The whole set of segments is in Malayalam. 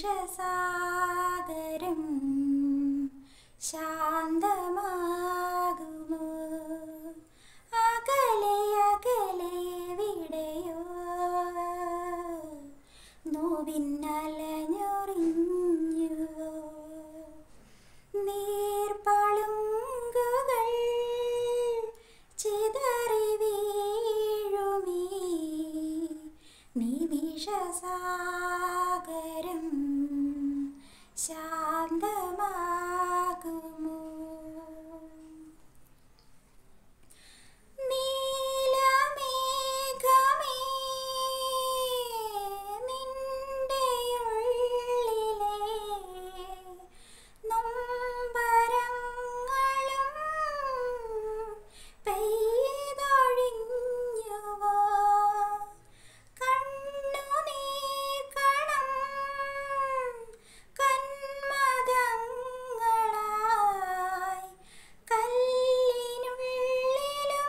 നിമിഷസാഗരം ശാന്തമാകുമോ അകലെ അകലെ എവിടെയോ നോവിന്നലഞ്ഞൊറിഞ്ഞുവോ നീർപ്പളുങ്കുകൾ ചിതറി വീഴുമീ നിമിഷസാഗരം ശാന്തമാകുമോ നീലമേഘമേ നിന്റെ ഉള്ളിലെ നൊമ്പരങ്ങളും പെയ്തൊഴിഞ്ഞുവോ കണ്ണുനീർക്കണം കന്മദങ്ങളായി കല്ലിനുള്ളിലും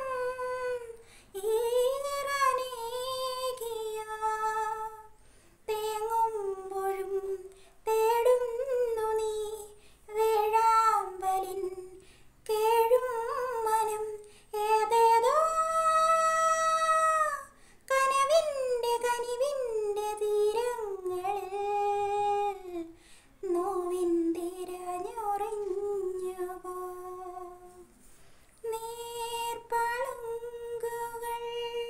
ഈറനേകിയോ തേങ്ങുമ്പോഴും തേടുന്നു നീ വേഴാമ്പലിൻ കേഴും മനം ഏതേതോ കനവിൻ്റെ കനിവിൻ്റെ തീരങ്ങളിൽ നോവിൻ തിരഞ്ഞുറിഞ്ഞുവോ നീർപ്പളുങ്കുകൾ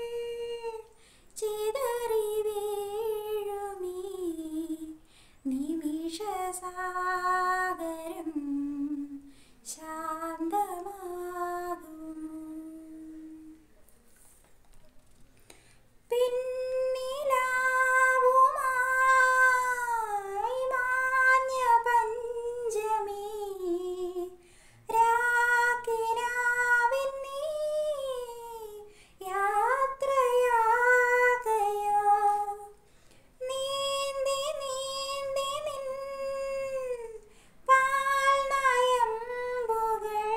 ചിതറി വീഴുമീ നിമിഷസാഗരം ശാന്തമാകുമോ പിന്നിലാവുമായി മാഞ്ഞ പഞ്ചമി രാക്കിനാവിൻ നീ യാത്രയാകയോ നീന്തി നീന്തി നിൻ പാൽനയമ്പുകൾ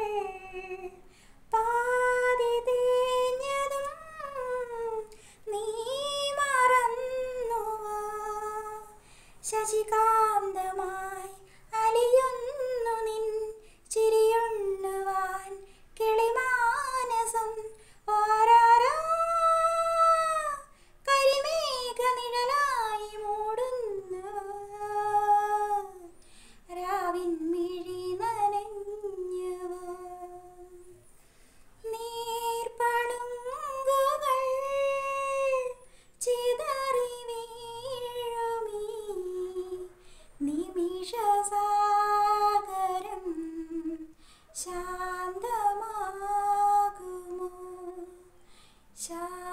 പാതി തേഞ്ഞതും നീ മറന്നുവോ ശശികാന്തമായി അലിയുന്നു നിൻ ചിരിയുണ്ണുവാൻ കിളിമാനസം ഓരോരോ കരിമേഘ നിഴലായി മൂടുന്നു രാവിൻ മിഴി നനഞ്ഞുവോ നീർപ്പളുങ്കുകൾ ചിതറി വീഴുമീ നിമിഷസാഗരം ശാന്തമാകുമോ ശാ